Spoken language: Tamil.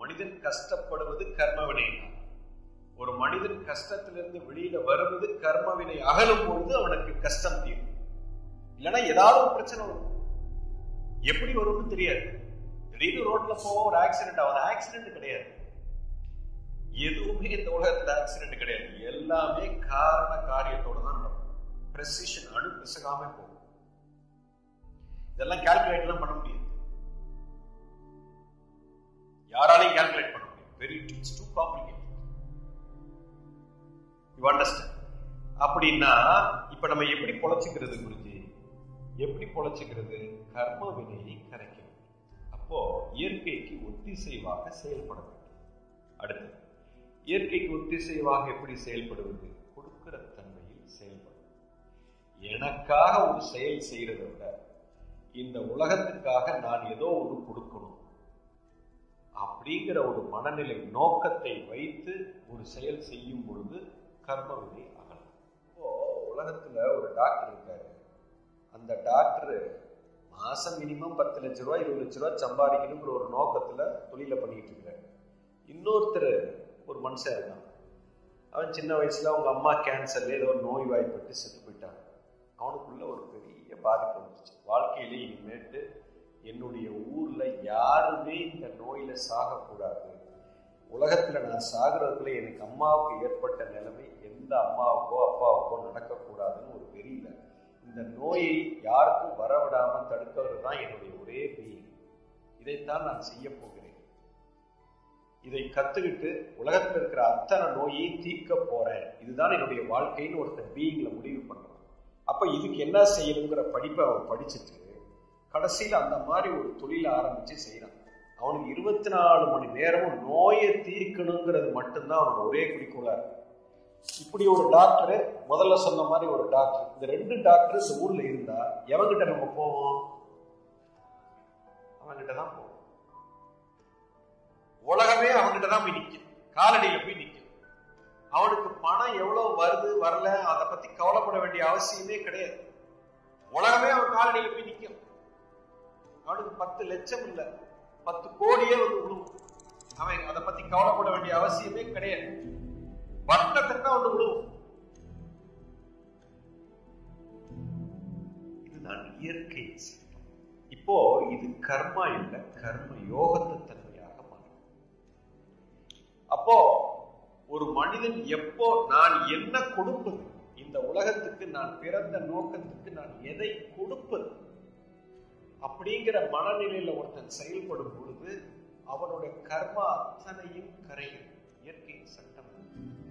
மனிதன் கஷ்டப்படுவது கர்மவினை ஒரு மனிதன் கஷ்டத்திலிருந்து வெளியில வருவது கர்மவினை அகலும் பொழுது அவனுக்கு கஷ்டம் தீரும் இல்லைன்னா ஏதாவது ஒரு பிரச்சனை வரும் எப்படி வரும்னு தெரியாது திடீர்னு ரோட்ல போவோம் ஒரு ஆக்சிடென்ட் ஆகுது ஆக்சிடென்ட் கிடையாது எதுவுமே இந்த உலகத்துல ஆக்சிடென்ட் கிடையாது எல்லாமே காரண காரியத்தோட தான் நடக்கும் பிரசிஷன் அணு பிசகாம போகும் இதெல்லாம் கால்குலேட் எல்லாம் பண்ண முடியாது யாராலையும் கால்குலேட் பண்ண முடியும் very it's too complicate you understand அப்படின்னா இப்ப நம்ம எப்படி பொழைச்சிக்கிறது குருஜி எப்படி பொழைச்சிக்கிறது கர்ம வினையை கரைக்க வேண்டும் அப்போ இயற்கைக்கு ஒத்திசைவாக செயல்பட வேண்டும் அடுத்து இயற்கைக்கு ஒத்திசைவாக எப்படி செயல்படுவது கொடுக்கிற தன்மையில் செயல்படும் எனக்காக ஒரு செயல் செய்யறதை விட இந்த உலகத்துக்காக நான் ஏதோ ஒன்று கொடுக்கணும் அப்படிங்கிற ஒரு மனநிலை நோக்கத்தை வைத்து ஒரு செயல் செய்யும் பொழுது கர்ம வினை அகலும் இப்போ உலகத்துல ஒரு டாக்டர் இருக்காரு அந்த டாக்டர் மாசம் மினிமம் பத்து லட்ச ரூபாய் இருபது லட்ச ரூபாய் சம்பாதிக்கணுங்கிற ஒரு நோக்கத்துல தொழில பண்ணிட்டு இருக்காரு இன்னொருத்தர் ஒரு மனுஷன் இருக்கான் அவன் சின்ன வயசுல அவங்க அம்மா கேன்சர்ல ஏதோ ஒரு நோய் வாய்ப்பட்டு செத்து போயிட்டான் அவனுக்குள்ள ஒரு பெரிய பாதிப்பு வந்துருச்சு வாழ்க்கையில இனிமேட்டு என்னுடைய ஊர்ல யாருமே இந்த நோயில சாகக்கூடாது உலகத்துல நான் சாகிறதுக்குள்ள எனக்கு அம்மாவுக்கு ஏற்பட்ட நிலைமை எந்த அம்மாவுக்கோ அப்பாவுக்கோ நடக்கக்கூடாதுன்னு ஒரு வெறியில இந்த நோயை யாருக்கும் வரவிடாம தடுக்கிறது தான் என்னுடைய ஒரே பீயிங் இதைத்தான் நான் செய்ய போகிறேன் இதை கத்துக்கிட்டு உலகத்துல இருக்கிற அத்தனை நோயை தீர்க்க போறேன் இதுதான் என்னுடைய வாழ்க்கைன்னு ஒருத்தர் பீயிங்ல முடிவு பண்றான் அப்ப இதுக்கு என்ன செய்யணுங்கிற படிப்பை அவன் படிச்சுட்டு கடைசியில் அந்த மாதிரி ஒரு தொழிலை ஆரம்பிச்சு செய்யறான் அவனுக்கு இருபத்தி நாலு மணி நேரமும் நோயை தீர்க்கணுங்கிறது மட்டும்தான் அவனோட ஒரே குறிக்கோளா இருக்கு இப்படி ஒரு டாக்டர் முதல்ல சொன்ன மாதிரி ஒரு டாக்டர் இந்த ரெண்டு டாக்டர் இந்த ஊர்ல இருந்தா எவங்கிட்ட நம்ம போவோம் அவன்கிட்ட தான் போவோம் உலகமே அவன்கிட்ட தான் போய் நிற்கும் காலடியில போய் நிற்கும் அவனுக்கு பணம் எவ்வளவு வருது வரல அதை பத்தி கவலைப்பட வேண்டிய அவசியமே கிடையாது உலகமே அவன் காலடியில போய் நிற்கும் அவனுக்கு பத்து லட்சம் இல்ல பத்து கோடியே வந்து விழுவும் அவன் அதை பத்தி கவலைப்பட வேண்டிய அவசியமே கிடையாது வர்ணத்திற்கு ஒன்று விழுவும் இதுதான் இயற்கை இப்போ இது கர்மா இல்ல கர்ம யோகத்து தன்மையாக மாறும் அப்போ ஒரு மனிதன் எப்போ நான் என்ன கொடுப்பது இந்த உலகத்துக்கு நான் பிறந்த நோக்கத்துக்கு நான் எதை கொடுப்பது அப்படிங்கிற மனநிலையில ஒருத்தன் செயல்படும் பொழுது அவனுடைய கர்மா அத்தனையும் கரையும் இயற்கையின் சட்டம்